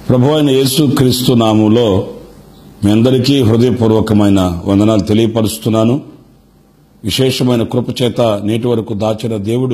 ప్రభు అయిన యేసు క్రీస్తు నామంలో మీ అందరికీ హృదయపూర్వకమైన వందనాలు తెలియపరుస్తున్నాను విశేషమైన కృపచేత నేటి వరకు దాచిన దేవుడు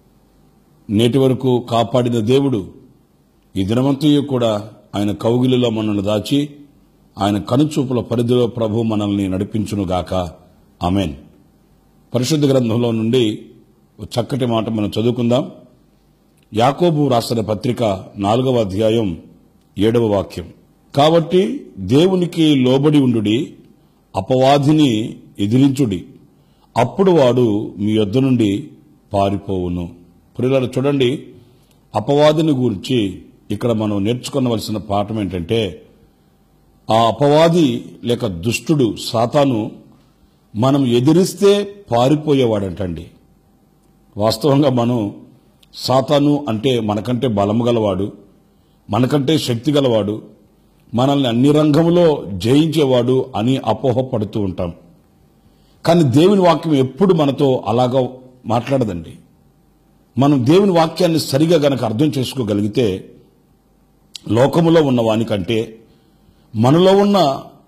నేటి వరకు కాపాడిన దేవుడు ఈ దినమంతయు కూడా ఆయన కౌగిలిలో మనల్ని దాచి ఆయన కనుచూపుల పరిధిలో ప్రభు మనల్ని నడిపించునుగాక ఆమెన్ పరిశుద్ధ గ్రంథంలో నుండి ఒక చక్కటి మాట మనం చదువుకుందాం యాకోబు రాసిన పత్రిక నాలుగవ అధ్యాయం ఏడవ వాక్యం కాబట్టి దేవునికి లోబడి ఉండుడి అపవాదిని ఎదిరించుడి అప్పుడు వాడు మీ యొద్ద నుండి పారిపోవును ప్రియులారా చూడండి అపవాదిని గురించి ఇక్కడ మనం నేర్చుకోవలసిన పాఠం ఏంటంటే ఆ అపవాది లేక దుష్టుడు సాతాను మనం ఎదిరిస్తే పారిపోయేవాడంటండి వాస్తవంగా మనం సాతాను అంటే మనకంటే బలము గలవాడు మనకంటే శక్తి గలవాడు మనల్ని అన్ని రంగంలో జయించేవాడు అని అపోహపడుతూ ఉంటాం కానీ దేవుని వాక్యం ఎప్పుడు మనతో అలాగా మాట్లాడదండి మనం దేవుని వాక్యాన్ని సరిగా గనక అర్థం చేసుకోగలిగితే లోకములో ఉన్న వానికంటే మనలో ఉన్న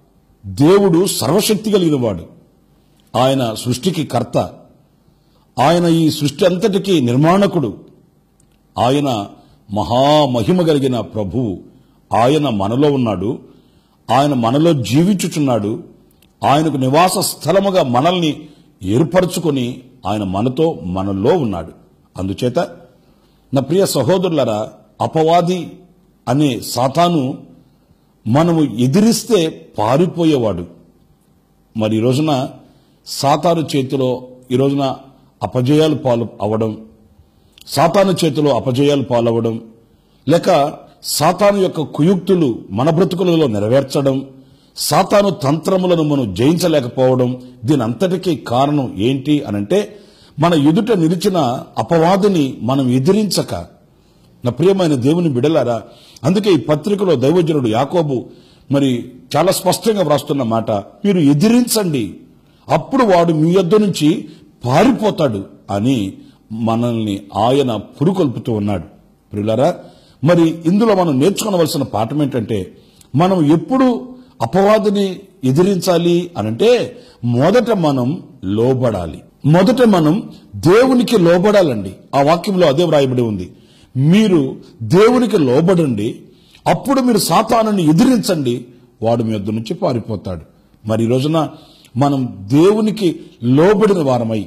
దేవుడు సర్వశక్తి కలిగిన వాడు ఆయన సృష్టికి కర్త ఆయన ఈ సృష్టి అంతటికి నిర్మాణకుడు ఆయన మహామహిమ కలిగిన ప్రభువు ఆయన మనలో ఉన్నాడు ఆయన మనలో జీవించుచున్నాడు ఆయనకు నివాస స్థలముగా మనల్ని ఏర్పరచుకొని ఆయన మనతో మనలో ఉన్నాడు అందుచేత నా ప్రియ సహోదరులరా అపవాది అనే సాతాను మనము ఎదిరిస్తే పారిపోయేవాడు మరి ఈ రోజున సాతాను చేతిలో ఈ రోజున అపజయాలు పాలు అవ్వడం సాతాను చేతిలో అపజయాలు పాలవ్వడం లేక సాతాను యొక్క కుయుక్తులు మన బ్రతుకులలో నెరవేర్చడం సాతాను తంత్రములను మనం జయించలేకపోవడం దీని అంతటికీ కారణం ఏంటి అనంటే మన ఎదుట నిలిచిన అపవాదిని మనం ఎదిరించక నా ప్రియమైన దేవుని బిడలారా అందుకే ఈ పత్రికలో దైవజనుడు యాకోబు మరి చాలా స్పష్టంగా వ్రాస్తున్న మాట మీరు ఎదిరించండి అప్పుడు వాడు మీ యొద్ద నుంచి పారిపోతాడు అని మనల్ని ఆయన పురుకొల్పుతూ ఉన్నాడు ప్రియులారా మరి ఇందులో మనం నేర్చుకోవలసిన పాఠం ఏంటంటే మనం ఎప్పుడు అపవాదిని ఎదిరించాలి అనంటే మొదట మనం లోబడాలి మొదట మనం దేవునికి లోబడాలండి ఆ వాక్యంలో అదే వ్రాయబడి ఉంది మీరు దేవునికి లోబడండి అప్పుడు మీరు సాతానుని ఎదిరించండి వాడు మీ వద్ద నుంచి పారిపోతాడు మరి ఈ రోజున మనం దేవునికి లోబడిన వారమై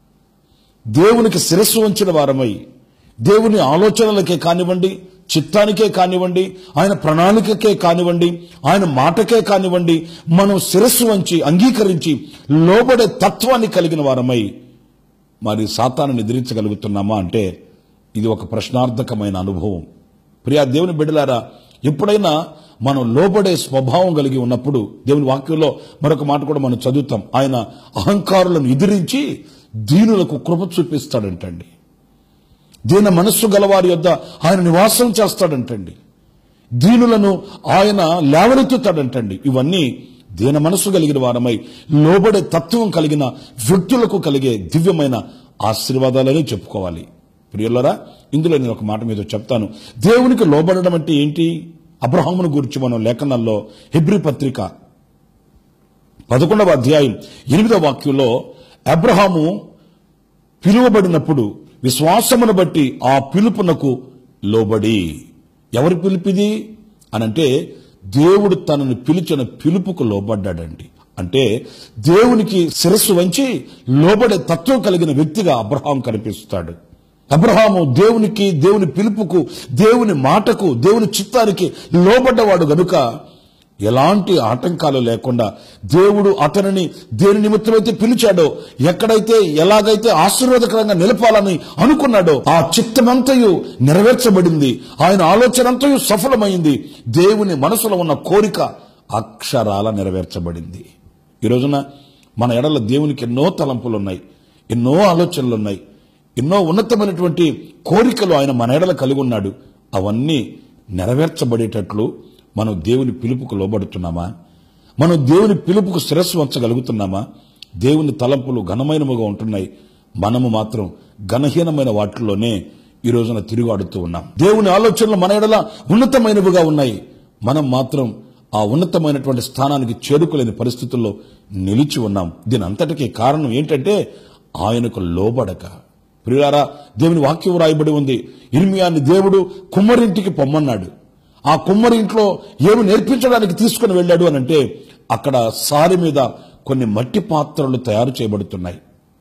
దేవునికి శిరస్సు వంచిన వారమై దేవుని ఆలోచనలకే కానివ్వండి చిత్తానికే కానివ్వండి ఆయన ప్రణాళికకే కానివ్వండి ఆయన మాటకే కానివ్వండి మనం శిరస్సు వంచి అంగీకరించి లోబడే తత్వాన్ని కలిగిన వారమై మరి సాతాను ఎదిరించగలుగుతున్నామా అంటే ఇది ఒక ప్రశ్నార్థకమైన అనుభవం ప్రియా దేవుని బిడ్డలారా ఎప్పుడైనా మనం లోబడే స్వభావం కలిగి ఉన్నప్పుడు దేవుని వాక్యంలో మరొక మాట కూడా మనం చదువుతాం ఆయన అహంకారులను ఎదిరించి దీనులకు కృప చూపిస్తాడంటండి దీన మనస్సు గలవారి యొద్ద ఆయన నివాసం చేస్తాడంటండి దీనులను ఆయన లేవనెత్తుతాడంటండి ఇవన్నీ దీన మనస్సు కలిగిన వారమై లోబడే తత్వం కలిగిన వ్యక్తులకు కలిగే దివ్యమైన ఆశీర్వాదాలని చెప్పుకోవాలి ప్రియులరా ఇందులో నేను ఒక మాట మీద చెప్తాను దేవునికి లోబడడం అంటే ఏంటి అబ్రహామును గురించి మనం లేఖనాల్లో హెబ్రి పత్రిక పదకొండవ అధ్యాయం ఎనిమిదవ వాక్యంలో అబ్రహాము పిలువబడినప్పుడు విశ్వాసమును బట్టి ఆ పిలుపునకు లోబడి ఎవరి పిలుపిది అనంటే దేవుడు తనను పిలిచిన పిలుపుకు లోబడ్డాడండి అంటే దేవునికి శిరస్సు వంచి లోబడే తత్వం కలిగిన వ్యక్తిగా అబ్రహాం కనిపిస్తాడు అబ్రహాము దేవునికి దేవుని పిలుపుకు దేవుని మాటకు దేవుని చిత్తానికి లోబడ్డవాడు గనుక ఎలాంటి ఆటంకాలు లేకుండా దేవుడు అతనిని దేని నిమిత్తమైతే పిలిచాడో ఎక్కడైతే ఎలాగైతే ఆశీర్వాదకరంగా నిలపాలని అనుకున్నాడో ఆ చిత్తమంతయు నెరవేర్చబడింది ఆయన ఆలోచన అంతయు సఫలమైంది దేవుని మనసులో ఉన్న కోరిక అక్షరాల నెరవేర్చబడింది ఈ రోజున మన ఎడల దేవునికి ఎన్నో తలంపులు ఉన్నాయి ఎన్నో ఆలోచనలు ఉన్నాయి ఎన్నో ఉన్నతమైనటువంటి కోరికలు ఆయన మన ఎడల కలిగి ఉన్నాడు అవన్నీ నెరవేర్చబడేటట్లు మనం దేవుని పిలుపుకు లోబడుతున్నామా మనం దేవుని పిలుపుకు శిరస్సు వంచగలుగుతున్నామా దేవుని తలంపులు ఘనమైనముగా ఉంటున్నాయి మనము మాత్రం ఘనహీనమైన వాటిల్లోనే ఈ రోజున తిరుగాడుతూ ఉన్నాం దేవుని ఆలోచనలు మన ఎడల ఉన్నతమైనవిగా ఉన్నాయి మనం మాత్రం ఆ ఉన్నతమైనటువంటి స్థానానికి చేరుకోలేని పరిస్థితుల్లో నిలిచి ఉన్నాం దీని అంతటికీ కారణం ఏంటంటే ఆయనకు లోబడక ప్రియారా దేవుని వాక్యం రాయబడి ఉంది ఇర్మియాన్ని దేవుడు కుమ్మరింటికి పొమ్మన్నాడు ఆ కుమ్మరింట్లో ఏమి నేర్పించడానికి తీసుకుని వెళ్ళాడు అని అంటే అక్కడ సారి మీద కొన్ని మట్టి పాత్రలు తయారు చేయబడుతున్నాయి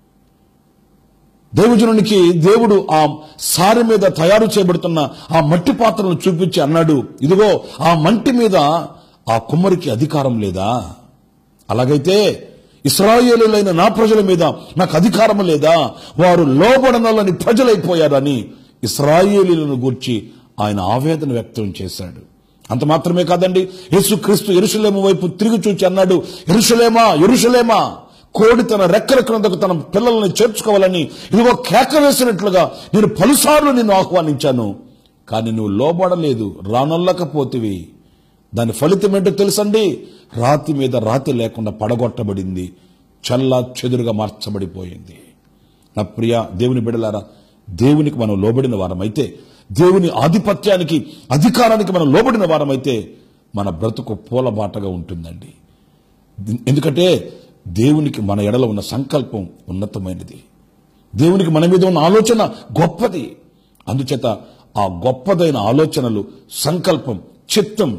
దేవుజనునికి దేవుడు ఆ సారి మీద తయారు చేయబడుతున్న ఆ మట్టి పాత్రను చూపించి అన్నాడు ఇదిగో ఆ మంటి మీద ఆ కుమ్మరికి అధికారం లేదా అలాగైతే ఇస్రాయేలులైన నా ప్రజల మీద నాకు అధికారం లేదా వారు లోబడనలని ప్రజలైపోయారని ఇస్రాయేలీలను గూర్చి ఆయన ఆవేదన వ్యక్తం చేశాడు అంత మాత్రమే కాదండి యేసుక్రీస్తు ఎరుషలేము వైపు తిరిగి చూచి అన్నాడు ఎరుషలేమా ఎరుషలేమా కోడి తన రెక్కల క్రిందకు తన పిల్లల్ని చేర్చుకోవాలని ఇదిగో కేక వేసినట్లుగా నేను పలుసార్లు నిన్ను ఆహ్వానించాను కానీ నువ్వు లోబడలేదు రానొల్లకపోతివి దాని ఫలితం ఏంటో తెలుసండి రాతి మీద రాతి లేకుండా పడగొట్టబడింది చల్లా చెదురుగా మార్చబడిపోయింది నా ప్రియ దేవుని బిడలారా దేవునికి మనం లోబడిన వారమైతే దేవుని ఆధిపత్యానికి అధికారానికి మనం లోబడిన వారమైతే మన బ్రతుకు పూలబాటగా ఉంటుందండి ఎందుకంటే దేవునికి మన ఎడల ఉన్న సంకల్పం ఉన్నతమైనది దేవునికి మన మీద ఉన్న ఆలోచన గొప్పది అందుచేత ఆ గొప్పదైన ఆలోచనలు సంకల్పం చిత్తం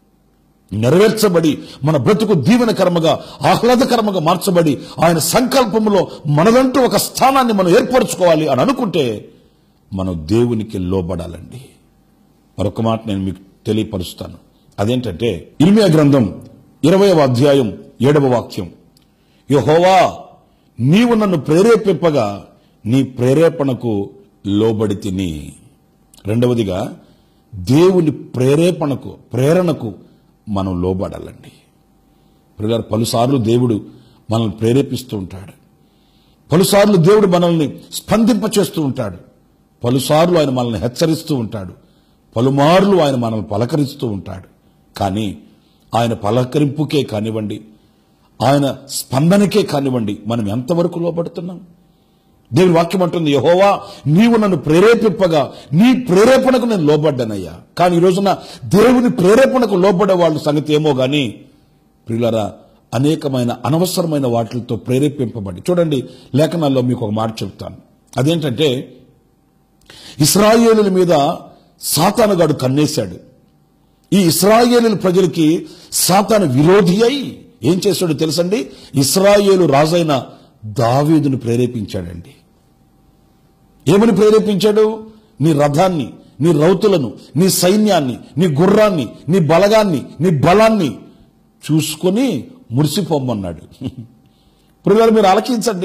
నెరవేర్చబడి మన బ్రతుకు దీవెనకరముగా ఆహ్లాదకరముగా మార్చబడి ఆయన సంకల్పంలో మనదంటూ ఒక స్థానాన్ని మనం ఏర్పరచుకోవాలి అని అనుకుంటే మనం దేవునికి లోబడాలండి మరొక మాట నేను మీకు తెలియపరుస్తాను అదేంటంటే ఇర్మియా గ్రంథం ఇరవయవ అధ్యాయం ఏడవ వాక్యం యహోవా నీవు నన్ను ప్రేరేపింపగా నీ ప్రేరేపణకు లోబడి తిని రెండవదిగా దేవుని ప్రేరేపణకు ప్రేరణకు మనం లోబడాలండి పిల్లలు పలుసార్లు దేవుడు మనల్ని ప్రేరేపిస్తూ ఉంటాడు పలుసార్లు దేవుడు మనల్ని స్పందింపచేస్తూ ఉంటాడు పలుసార్లు ఆయన మనల్ని హెచ్చరిస్తూ ఉంటాడు పలుమార్లు ఆయన మనల్ని పలకరిస్తూ ఉంటాడు కానీ ఆయన పలకరింపుకే కానివ్వండి ఆయన స్పందనకే కానివ్వండి మనం ఎంతవరకు లోబడుతున్నాం దేవుని వాక్యం అంటుంది యహోవా నీవు నన్ను ప్రేరేపింపగా నీ ప్రేరేపణకు నేను లోబడ్డానయ్యా కానీ ఈ రోజున దేవుని ప్రేరేపణకు లోబడే వాళ్ళ సంగతి ఏమో గాని ప్రియులరా అనేకమైన అనవసరమైన వాటితో ప్రేరేపింపబడి చూడండి లేఖనాల్లో మీకు ఒక మాట చెప్తాను అదేంటంటే ఇస్రాయేలుల మీద సాతానుగాడు కన్నేశాడు ఈ ఇస్రాయేలు ప్రజలకి సాతాను విరోధి అయి ఏం చేశాడు తెలుసండి ఇస్రాయేలు రాజైన దావీదును ప్రేరేపించాడండి ఏమని ప్రేరేపించాడు నీ రథాన్ని నీ రౌతులను నీ సైన్యాన్ని నీ గుర్రాన్ని నీ బలగాన్ని నీ బలాన్ని చూసుకొని మురిసిపోమ్మన్నాడు పురుగారు మీరు ఆలకించండి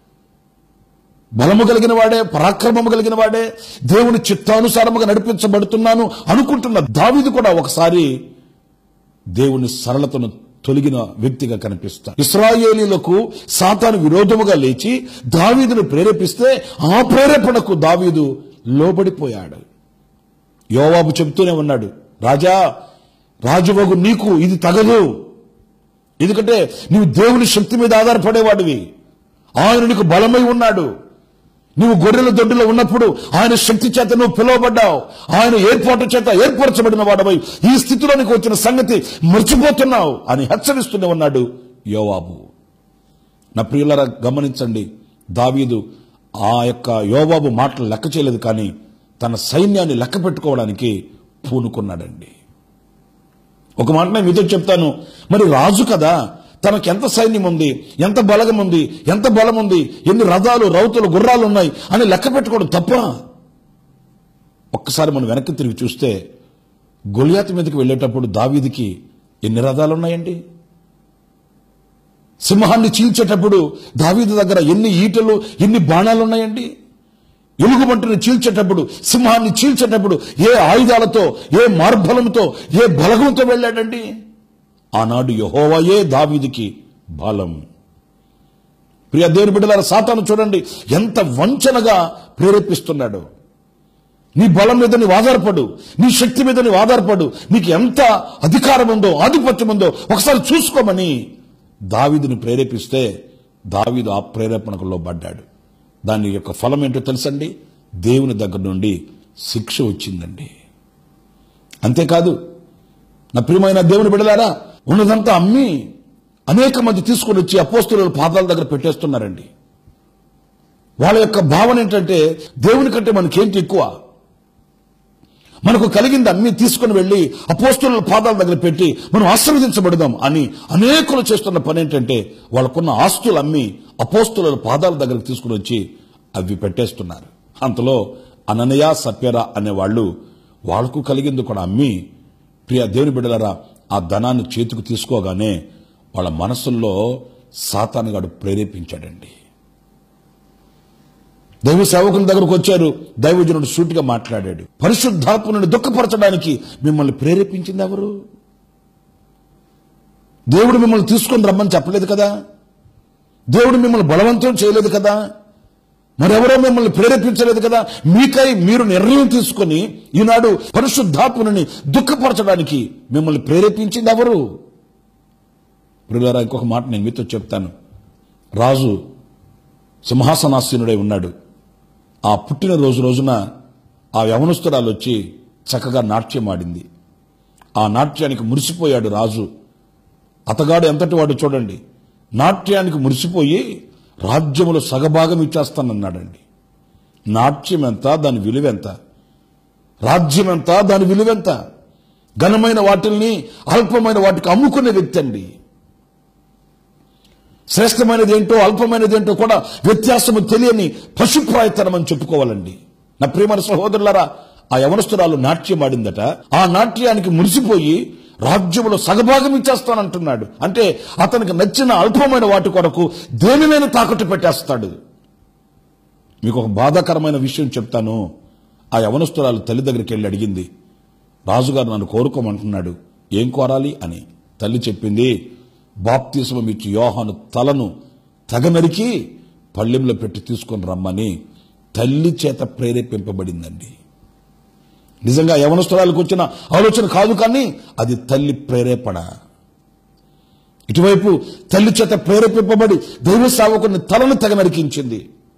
బలము కలిగిన వాడే పరాక్రమము కలిగిన వాడే దేవుని చిత్తానుసారముగా నడిపించబడుతున్నాను అనుకుంటున్న దావీదు కూడా ఒకసారి దేవుని సరళతను తొలగిన వ్యక్తిగా కనిపిస్తాడు ఇస్రాయేలీలకు సాతాను విరోధముగా లేచి దావీదును ప్రేరేపిస్తే ఆ ప్రేరేపణకు దావీదు లోబడిపోయాడు యోవాబు చెబుతూనే ఉన్నాడు రాజా రాజువగు నీకు ఇది తగదు ఎందుకంటే నీవు దేవుని శక్తి మీద ఆధారపడేవాడివి ఆయన నీకు బలమై ఉన్నాడు నువ్వు గొర్రెల దొడ్డులో ఉన్నప్పుడు ఆయన శక్తి చేత నువ్వు పిలువబడ్డావు ఆయన ఏర్పాటు చేత ఏర్పరచబడిన వాడవై ఈ స్థితిలోనికి వచ్చిన సంగతి మర్చిపోతున్నావు అని హెచ్చరిస్తూనే ఉన్నాడు యోవాబు నా ప్రియులరా గమనించండి దావీదు ఆ యొక్క యోవాబు మాటలు లెక్క చేయలేదు కానీ తన సైన్యాన్ని లెక్క పెట్టుకోవడానికి పూనుకున్నాడండి ఒక మాట నేను మీతో చెప్తాను మరి రాజు కదా తనకు ఎంత సైన్యం ఉంది ఎంత బలగం ఉంది ఎంత బలం ఉంది ఎన్ని రథాలు రౌతులు గుర్రాలు ఉన్నాయి అని లెక్క పెట్టుకోవడం తప్ప ఒక్కసారి మనం వెనక్కి తిరిగి చూస్తే గొలియాత్ మీదకి వెళ్ళేటప్పుడు దావీదికి ఎన్ని రథాలు ఉన్నాయండి సింహాన్ని చీల్చేటప్పుడు దావీదు దగ్గర ఎన్ని ఈటలు ఎన్ని బాణాలు ఉన్నాయండి ఎలుగుబంటిని చీల్చేటప్పుడు సింహాన్ని చీల్చేటప్పుడు ఏ ఆయుధాలతో ఏ మార్బలంతో ఏ బలగంతో వెళ్ళాడండి ఆనాడు యహోవయే దావీదికి బలం ప్రియ దేవుని బిడ్డలార సాతాను చూడండి ఎంత వంచనగా ప్రేరేపిస్తున్నాడు నీ బలం మీద నీవు ఆధారపడు నీ శక్తి మీద నీవు ఆధారపడు నీకు ఎంత అధికారం ఉందో ఆధిపత్యం ఉందో ఒకసారి చూసుకోమని దావీదుని ప్రేరేపిస్తే దావీదు ఆ ప్రేరేపణకు లోబడ్డాడు దాని యొక్క ఫలం ఏంటో తెలుసండి దేవుని దగ్గర నుండి శిక్ష వచ్చిందండి అంతేకాదు నా ప్రియమైన దేవుని బిడలారా ఉన్నదంతా అమ్మి అనేక మంది తీసుకొని వచ్చి అపోస్తుల పాదాల దగ్గర పెట్టేస్తున్నారండి వాళ్ళ యొక్క భావన ఏంటంటే దేవుని కంటే మనకేంటి ఎక్కువ మనకు కలిగింది అన్ని తీసుకుని వెళ్ళి అపోస్తుల పాదాల దగ్గర పెట్టి మనం ఆశీర్వదించబడదాం అని అనేకులు చేస్తున్న పని ఏంటంటే వాళ్ళకున్న ఆస్తులు అమ్మి అపోస్తుల పాదాల దగ్గరకు తీసుకుని వచ్చి అవి పెట్టేస్తున్నారు అంతలో అననయ సప్యర అనే వాళ్ళు వాళ్లకు కలిగింది కూడా అమ్మి ప్రియ దేవుని బిడ్డలరా ఆ ధనాన్ని చేతికి తీసుకోగానే వాళ్ళ మనసుల్లో సాతానుగాడు ప్రేరేపించాడండి దైవ సేవకుల దగ్గరకు వచ్చారు దైవజనుడు సూటిగా మాట్లాడాడు పరిశుద్ధాత్మను దుఃఖపరచడానికి మిమ్మల్ని ప్రేరేపించింది ఎవరు దేవుడు మిమ్మల్ని తీసుకొని రమ్మని చెప్పలేదు కదా దేవుడు మిమ్మల్ని బలవంతం చేయలేదు కదా మరెవరో మిమ్మల్ని ప్రేరేపించలేదు కదా మీకై మీరు నిర్ణయం తీసుకొని ఈనాడు పరిశుద్ధాత్మని దుఃఖపరచడానికి మిమ్మల్ని ప్రేరేపించింది ఎవరు ప్రియులారా ఇంకొక మాట నేను మీతో చెప్తాను రాజు సింహాసనాసీనుడై ఉన్నాడు ఆ పుట్టిన రోజు రోజున ఆ యవనస్తురాలు వచ్చి చక్కగా నాట్యం ఆడింది ఆ నాట్యానికి మురిసిపోయాడు రాజు అతగాడు ఎంతటి వాడు చూడండి నాట్యానికి మురిసిపోయి రాజ్యములో సగభాగం ఇచ్చేస్తానన్నాడండి నాట్యం ఎంత దాని విలువ ఎంత రాజ్యం ఎంత దాని విలువ ఎంత ఘనమైన వాటిల్ని అల్పమైన వాటికి అమ్ముకునే వ్యక్తి అండి శ్రేష్టమైనది ఏంటో అల్పమైనది ఏంటో కూడా వ్యత్యాసము తెలియని పశుప్రాయతనం అని చెప్పుకోవాలండి నా ప్రియమైన సహోదరులారా ఆ యవనస్తురాలు నాట్యం ఆడిందట ఆ నాట్యానికి మురిసిపోయి రాజ్యములో సగభాగం ఇచ్చేస్తానంటున్నాడు అంటే అతనికి నచ్చిన అల్పమైన వాటి కొరకు దేనినైనా తాకట్టు పెట్టేస్తాడు మీకు ఒక బాధాకరమైన విషయం చెప్తాను ఆ యవనస్తురాలు తల్లి దగ్గరికి వెళ్ళి అడిగింది రాజుగారు నన్ను కోరుకోమంటున్నాడు ఏం కోరాలి అని తల్లి చెప్పింది బాప్తిస్మం ఇచ్చి యోహాను తలను తెగనరికి పళ్ళెంలో పెట్టి తీసుకొని రమ్మని తల్లి చేత ప్రేరేపింపబడిందండి నిజంగా యవనస్తురాలకు వచ్చిన ఆలోచన కాదు కానీ అది తల్లి ప్రేరేపణ ఇటువైపు తల్లి చేత ప్రేరేపింపబడి దైవ సేవకుని తలను తెగనరికించింది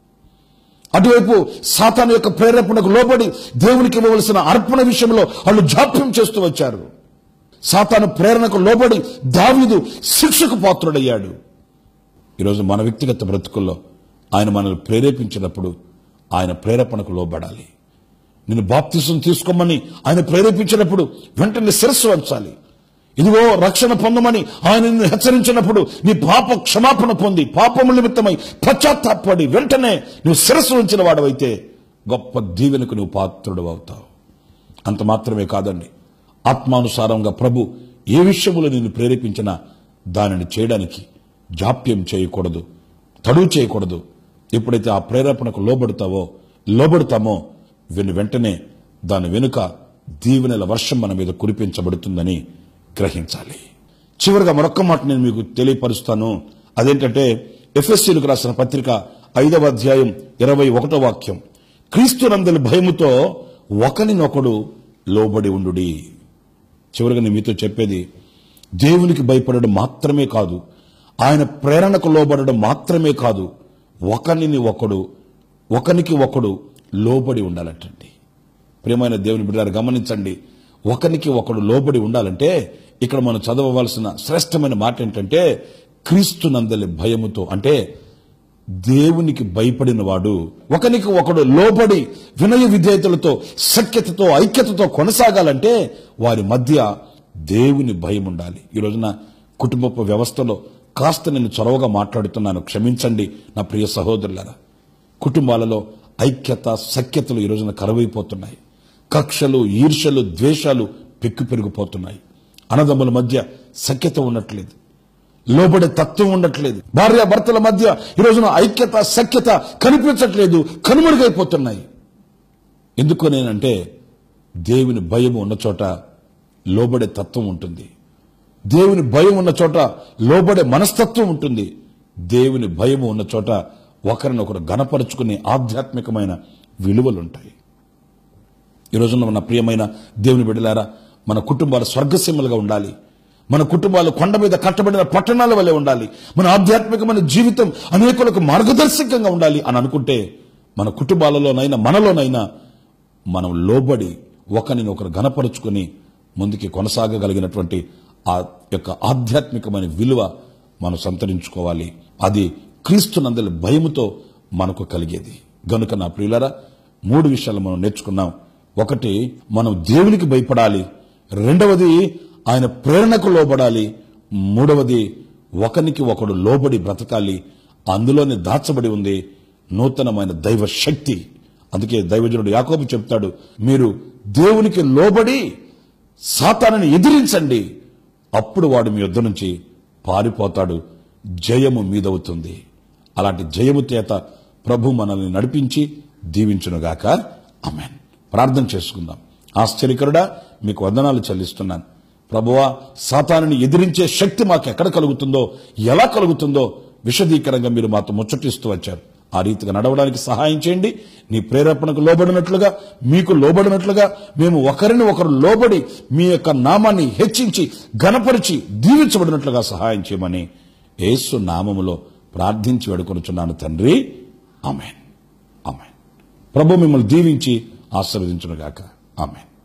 అటువైపు సాతాను యొక్క ప్రేరేపణకు లోబడి దేవునికి ఇవ్వవలసిన అర్పణ విషయంలో వాళ్ళు జాప్యం చేస్తూ వచ్చారు సాతాను ప్రేరణకు లోబడి దావీదు శిక్షకు పాత్రుడయ్యాడు ఈరోజు మన వ్యక్తిగత బ్రతుకుల్లో ఆయన మనల్ని ప్రేరేపించినప్పుడు ఆయన ప్రేరేపణకు లోబడాలి నేను బాప్తిసం తీసుకోమని ఆయన ప్రేరేపించినప్పుడు వెంటనే శిరస్సు వంచాలి ఇదిగో రక్షణ పొందమని ఆయన నిన్ను హెచ్చరించినప్పుడు నీ పాప క్షమాపణ పొంది పాపము నిమిత్తమై పశ్చాత్తాపడి వెంటనే నువ్వు శిరస్సు ఉంచిన వాడవైతే గొప్ప దీవెనకు నువ్వు పాత్రుడు అవుతావు అంత మాత్రమే కాదండి ఆత్మానుసారంగా ప్రభు ఏ విషయంలో నిన్ను ప్రేరేపించినా దానిని చేయడానికి జాప్యం చేయకూడదు తడువు చేయకూడదు ఎప్పుడైతే ఆ ప్రేరేపణకు లోబడతావో లోబడతామో విని వెంటనే దాని వెనుక దీవెనల వర్షం మన మీద కురిపించబడుతుందని గ్రహించాలి చివరిగా మరొక్క మాట నేను మీకు తెలియపరుస్తాను అదేంటంటే ఎఫ్ఎస్సీలకు రాసిన పత్రిక ఐదవ అధ్యాయం ఇరవై ఒకటో వాక్యం క్రీస్తునందలి భయముతో ఒకరినొకడు లోబడి ఉండుడి చివరిగా నేను మీతో చెప్పేది దేవునికి భయపడడం మాత్రమే కాదు ఆయన ప్రేరణకు లోబడడం మాత్రమే కాదు ఒకరిని ఒకడు ఒకనికి ఒకడు లోబడి ఉండాలటండి ప్రియమైన దేవుని బిడ్డారు గమనించండి ఒకరికి ఒకడు లోబడి ఉండాలంటే ఇక్కడ మనం చదవవలసిన శ్రేష్టమైన మాట ఏంటంటే క్రీస్తు నందలి భయముతో అంటే దేవునికి భయపడిన వాడు ఒకనికి ఒకడు లోబడి వినయ విధేయతలతో సఖ్యతతో ఐక్యతతో కొనసాగాలంటే వారి మధ్య దేవుని భయం ఉండాలి ఈ రోజున కుటుంబపు వ్యవస్థలో కాస్త నేను చొరవగా మాట్లాడుతున్నాను క్షమించండి నా ప్రియ సహోదరులారా కుటుంబాలలో ఐక్యత సఖ్యతలు ఈ రోజున కరువైపోతున్నాయి కక్షలు ఈర్షలు ద్వేషాలు పెక్కు పెరిగిపోతున్నాయి అన్నదమ్ముల మధ్య సఖ్యత ఉండట్లేదు లోబడే తత్వం ఉండట్లేదు భార్య భర్తల మధ్య ఈ రోజున ఐక్యత సఖ్యత కనిపించట్లేదు కనుమరుగైపోతున్నాయి ఎందుకు నేనంటే దేవుని భయం ఉన్న చోట లోబడే తత్వం ఉంటుంది దేవుని భయం ఉన్న చోట లోబడే మనస్తత్వం ఉంటుంది దేవుని భయం ఉన్న చోట ఒకరినొకరు గణపరుచుకునే ఆధ్యాత్మికమైన విలువలుంటాయి ఈ రోజున మన ప్రియమైన దేవుని బిడ్డలారా మన కుటుంబాలు స్వర్గసీమలుగా ఉండాలి మన కుటుంబాలు కొండ మీద కట్టబడిన పట్టణాల వలె ఉండాలి మన ఆధ్యాత్మికమైన జీవితం అనేకులకు మార్గదర్శకంగా ఉండాలి అని అనుకుంటే మన కుటుంబాలలోనైనా మనలోనైనా మనం లోబడి ఒకరిని ఒకరు గనపరుచుకొని ముందుకి కొనసాగగలిగినటువంటి ఆ యొక్క ఆధ్యాత్మికమైన విలువ మనం సంతరించుకోవాలి అది క్రీస్తునందలి భయముతో మనకు కలిగేది గనుక నా ప్రియులరా మూడు విషయాలు మనం నేర్చుకున్నాం ఒకటి మనం దేవునికి భయపడాలి రెండవది ఆయన ప్రేరణకు లోబడాలి మూడవది ఒకనికి ఒకడు లోబడి బ్రతకాలి అందులోనే దాచబడి ఉంది నూతనమైన దైవ శక్తి అందుకే దైవజనుడు యాకోబు చెప్తాడు మీరు దేవునికి లోబడి సాతానుని ఎదిరించండి అప్పుడు వాడు మీ యుద్ధ నుంచి పారిపోతాడు జయము మీదవుతుంది అలాంటి జయము చేత ప్రభు మనల్ని నడిపించి దీవించునుగాక అమెన్ ప్రార్థన చేసుకుందాం ఆశ్చర్యకరుడా మీకు వందనాలు చెల్లిస్తున్నాను ప్రభువా సాతానుని ఎదిరించే శక్తి మాకు ఎక్కడ కలుగుతుందో ఎలా కలుగుతుందో విశదీకరంగా మీరు మాతో ముచ్చటిస్తూ వచ్చారు ఆ రీతిగా నడవడానికి సహాయం చేయండి నీ ప్రేరేపణకు లోబడినట్లుగా మీకు లోబడినట్లుగా మేము ఒకరిని ఒకరు లోబడి మీ యొక్క నామాన్ని హెచ్చించి ఘనపరిచి దీవించబడినట్లుగా సహాయం చేయమని యేసు నామములో ప్రార్థించి వేడుకొనుచున్నాను తండ్రి ఆమెన్ ఆమెన్ ప్రభు మిమ్మల్ని దీవించి ఆశీర్వదించునుగాక ఆమెన్